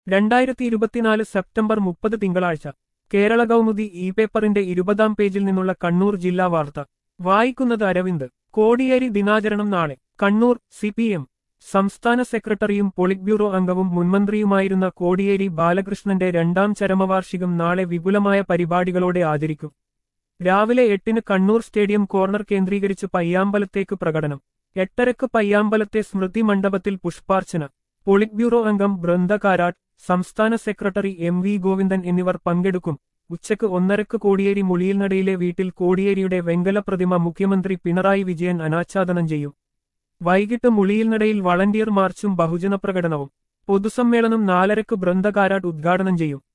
രണ്ടായിരത്തി ഇരുപത്തിനാല് സെപ്റ്റംബർ മുപ്പത് തിങ്കളാഴ്ച കേരള കൗമുദി ഇ പേപ്പറിന്റെ ഇരുപതാം പേജിൽ നിന്നുള്ള കണ്ണൂർ ജില്ലാ വാർത്ത വായിക്കുന്നത് അരവിന്ദ് കോടിയേരി ദിനാചരണം നാളെ കണ്ണൂർ സി പി എം സംസ്ഥാന സെക്രട്ടറിയും പൊളിറ്റ് ബ്യൂറോ അംഗവും മുൻമന്ത്രിയുമായിരുന്ന കോടിയേരി ബാലകൃഷ്ണന്റെ രണ്ടാം ചരമവാർഷികം നാളെ വിപുലമായ പരിപാടികളോടെ ആചരിക്കും രാവിലെ എട്ടിന് കണ്ണൂർ സ്റ്റേഡിയം കോർണർ കേന്ദ്രീകരിച്ച് പയ്യാമ്പലത്തേക്ക് പ്രകടനം എട്ടരക്ക് പയ്യാമ്പലത്തെ സ്മൃതി മണ്ഡപത്തിൽ പുഷ്പാർച്ചന പൊളിറ്റ് ബ്യൂറോ അംഗം ബൃന്ദ കാരാട്ട് സംസ്ഥാന സെക്രട്ടറി എം വി ഗോവിന്ദൻ എന്നിവർ പങ്കെടുക്കും ഉച്ചയ്ക്ക് ഒന്നരക്ക് കോടിയേരി മുളിയിൽനടയിലെ വീട്ടിൽ കോടിയേരിയുടെ വെങ്കല പ്രതിമ മുഖ്യമന്ത്രി പിണറായി വിജയൻ അനാച്ഛാദനം ചെയ്യും വൈകിട്ട് മുളിയിൽനടയിൽ വളണ്ടിയർ മാർച്ചും ബഹുജന പ്രകടനവും പൊതുസമ്മേളനം നാലരക്ക് ബൃന്ദ കാരാട്ട് ഉദ്ഘാടനം ചെയ്യും